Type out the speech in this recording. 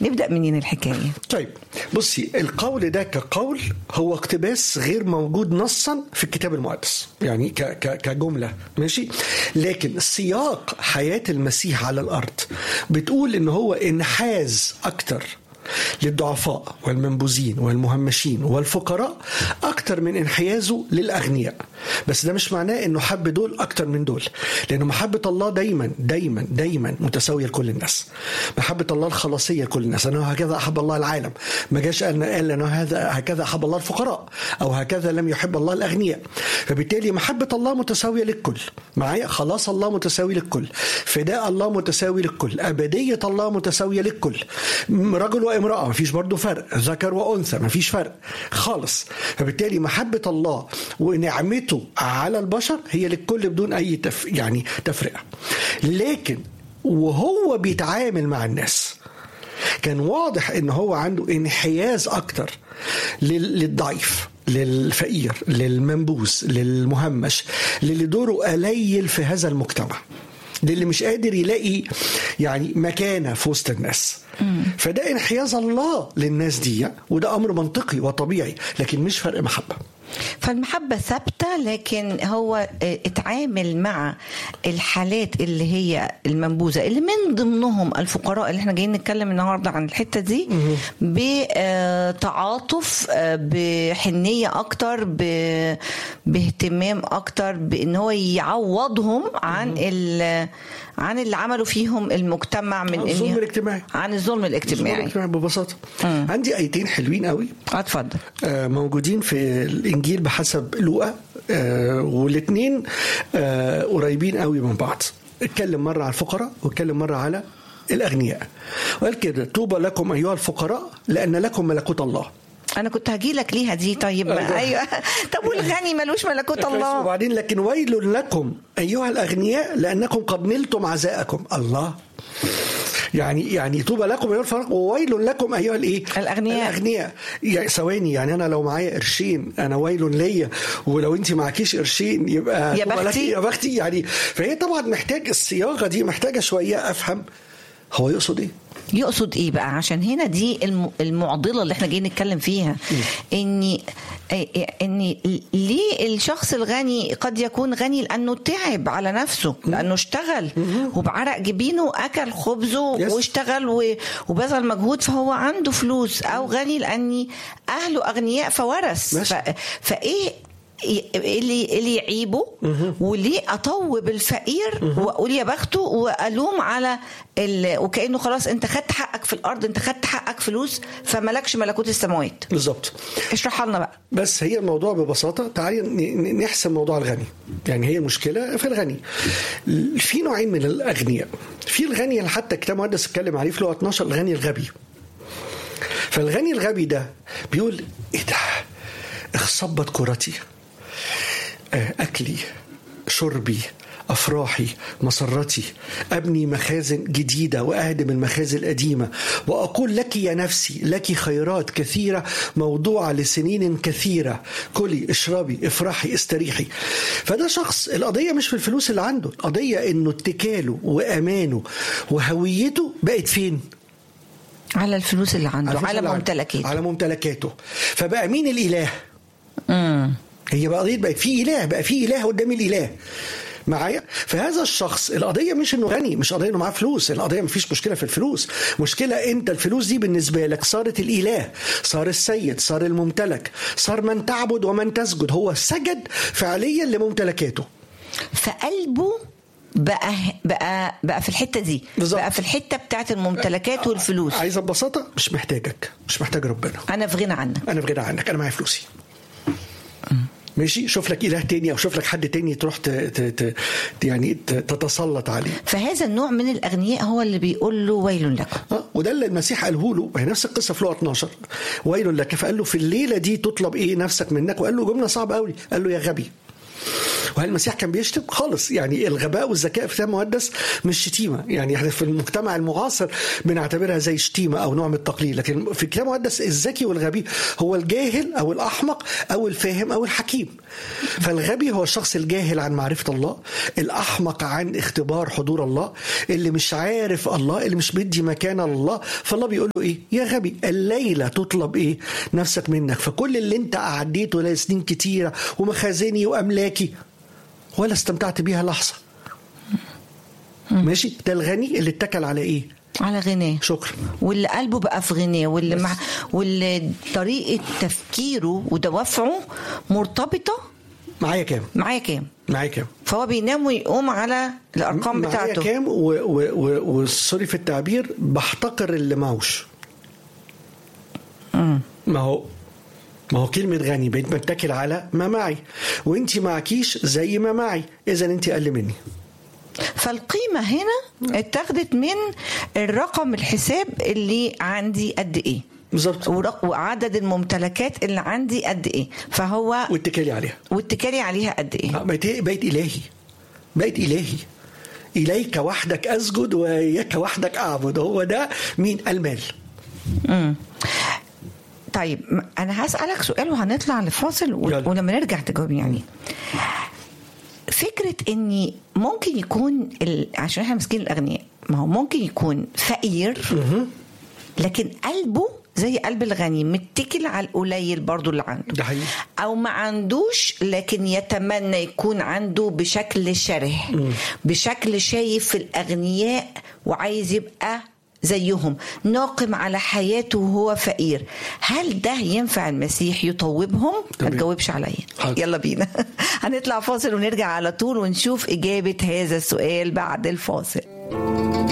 نبدا منين الحكايه طيب بصي القول ده كقول هو اقتباس غير موجود نصا في الكتاب المقدس يعني ك ك كجمله ماشي لكن سياق حياه المسيح على الارض بتقول ان هو انحاز اكتر للضعفاء والمنبوذين والمهمشين والفقراء اكتر من انحيازه للاغنياء بس ده مش معناه انه حب دول اكتر من دول لانه محبه الله دايما دايما دايما متساويه لكل الناس محبه الله الخلاصيه لكل الناس انه هكذا احب الله العالم ما جاش قال قال انه هذا هكذا احب الله الفقراء او هكذا لم يحب الله الاغنياء فبالتالي محبه الله متساويه للكل معايا خلاص الله متساوي للكل فداء الله متساوي للكل ابديه الله متساويه للكل رجل وامراه ما فيش برضه فرق ذكر وانثى ما فيش فرق خالص فبالتالي محبه الله ونعمته على البشر هي للكل بدون اي تف يعني تفرقه لكن وهو بيتعامل مع الناس كان واضح ان هو عنده انحياز اكتر لل- للضعيف للفقير للمنبوس للمهمش للي دوره قليل في هذا المجتمع للي مش قادر يلاقي يعني مكانه في وسط الناس فده انحياز الله للناس دي وده امر منطقي وطبيعي لكن مش فرق محبه فالمحبة ثابتة لكن هو اه، اتعامل مع الحالات اللي هي المنبوذة اللي من ضمنهم الفقراء اللي احنا جايين نتكلم النهاردة عن الحتة دي بتعاطف اه، بحنية أكتر ب- باهتمام أكتر بأن هو يعوضهم عن ال- عن اللي عملوا فيهم المجتمع من عن الظلم إن- الاجتماعي. عن الظلم الاجتماعي الاجتماعي ببساطه عندي ايتين حلوين قوي اتفضل آه، موجودين في الانجيل بحسب لوقا والاثنين قريبين قوي من بعض اتكلم مره على الفقراء واتكلم مره على الاغنياء وقال كده طوبى لكم ايها الفقراء لان لكم ملكوت الله انا كنت هجي لك ليها دي طيب أيوة. ايوه طب والغني ملوش ملكوت الله وبعدين لكن ويل لكم ايها الاغنياء لانكم قد نلتم عزاءكم الله يعني يعني طوبى لكم ايها الفقراء وويل لكم ايها الايه؟ الأغنياء. الاغنياء يعني ثواني يعني انا لو معايا قرشين انا ويل ليا ولو انت معكيش قرشين يبقى يا طوبى لك- بختي. يا بختي يعني فهي طبعا محتاج الصياغه دي محتاجه شويه افهم هو يقصد ايه؟ يقصد ايه بقى عشان هنا دي الم- المعضله اللي احنا جايين نتكلم فيها اني ان ليه الشخص الغني قد يكون غني لانه تعب على نفسه لانه اشتغل وبعرق جبينه اكل خبزه Yes. واشتغل و- وبذل مجهود فهو عنده فلوس او غني لاني اهله اغنياء فورث ماشي. ف- فايه اللي اللي يعيبه وليه اطوب الفقير واقول يا بخته والوم على ال... وكانه خلاص انت خدت حقك في الارض انت خدت حقك فلوس فملكش ملكوت السماوات بالظبط اشرحها لنا بقى بس هي الموضوع ببساطة تعالي ن- ن- نحسم موضوع الغني يعني هي المشكلة في الغني في نوعين من الأغنياء في الغني اللي حتى الكتاب المقدس اتكلم عليه في لغة 12 الغني الغبي فالغني الغبي ده بيقول ايه ده اخصبت كرتي آه، أكلي شربي أفراحي مسرتي أبني مخازن جديدة وأهدم المخازن القديمة وأقول لك يا نفسي لك خيرات كثيرة موضوعة لسنين كثيرة كلي اشربي افرحي استريحي فده شخص القضية مش في الفلوس اللي عنده القضية إنه اتكاله وأمانه وهويته بقت فين؟ على الفلوس اللي عنده الفلوس على اللي عنده. ممتلكاته على ممتلكاته فبقى مين الإله؟ امم هي بقى قضيه بقت في اله بقى في اله قدام الاله معايا فهذا الشخص القضيه مش انه غني مش قضيه انه معاه فلوس القضيه مفيش مشكله في الفلوس مشكله انت الفلوس دي بالنسبه لك صارت الاله صار السيد صار الممتلك صار من تعبد ومن تسجد هو سجد فعليا لممتلكاته فقلبه بقى بقى بقى في الحته دي بالظبط. بقى في الحته بتاعت الممتلكات والفلوس عايزه ببساطه مش محتاجك مش محتاج ربنا انا في غنى عنك انا في غنى عنك انا معايا فلوسي ماشي شوف لك اله تاني او شوف لك حد تاني تروح ت... ت... ت... يعني ت- تتسلط عليه فهذا النوع من الاغنياء هو اللي بيقول له ويل لكم اه وده اللي المسيح قاله له وهي نفس القصه في لقا 12 ويل لك فقال له في الليله دي تطلب ايه نفسك منك وقال له جمله صعبه قوي قال له يا غبي وهل المسيح كان بيشتم خالص يعني الغباء والذكاء في الكتاب المقدس مش شتيمه يعني احنا في المجتمع المعاصر بنعتبرها زي شتيمه او نوع من التقليل لكن في الكتاب المقدس الذكي والغبي هو الجاهل او الاحمق او الفاهم او الحكيم فالغبي هو الشخص الجاهل عن معرفه الله الاحمق عن اختبار حضور الله اللي مش عارف الله اللي مش مدي مكان الله فالله بيقول له ايه يا غبي الليله تطلب ايه نفسك منك فكل اللي انت عديته لسنين كتيره ومخازني واملاكي ولا استمتعت بيها لحظه ماشي ده الغني اللي اتكل على ايه على غناه شكرا واللي قلبه بقى في غناه واللي مع واللي طريقه تفكيره ودوافعه مرتبطه معايا كام معايا كام معايا كام فهو بينام ويقوم على الارقام معايا بتاعته كام و- و- و- وسوري في التعبير بحتقر اللي معوش ما هو ما هو كلمة غني بقيت بتكل على ما معي وانت معكيش زي ما معي اذا انت اقل مني فالقيمه هنا اتاخدت من الرقم الحساب اللي عندي قد ايه بالظبط ورق- وعدد الممتلكات اللي عندي قد ايه فهو واتكالي عليها واتكالي عليها قد ايه آه، بقيت بقيت الهي بقيت الهي اليك وحدك اسجد واياك وحدك اعبد هو ده مين المال مم. طيب م- انا هسالك سؤال وهنطلع لفاصل و- يلا. ولما نرجع تجاوب يعني فكره اني ممكن يكون ال... عشان احنا ماسكين الاغنياء ما هو ممكن يكون فقير لكن قلبه زي قلب الغني متكل على القليل برضو اللي عنده ده حقيقي او ما عندوش لكن يتمنى يكون عنده بشكل شره بشكل شايف الاغنياء وعايز يبقى زيهم ناقم على حياته وهو فقير هل ده ينفع المسيح يطوبهم ما تمام. تجاوبش عليا حاضر. يلا بينا هنطلع فاصل ونرجع على طول ونشوف اجابه هذا السؤال بعد الفاصل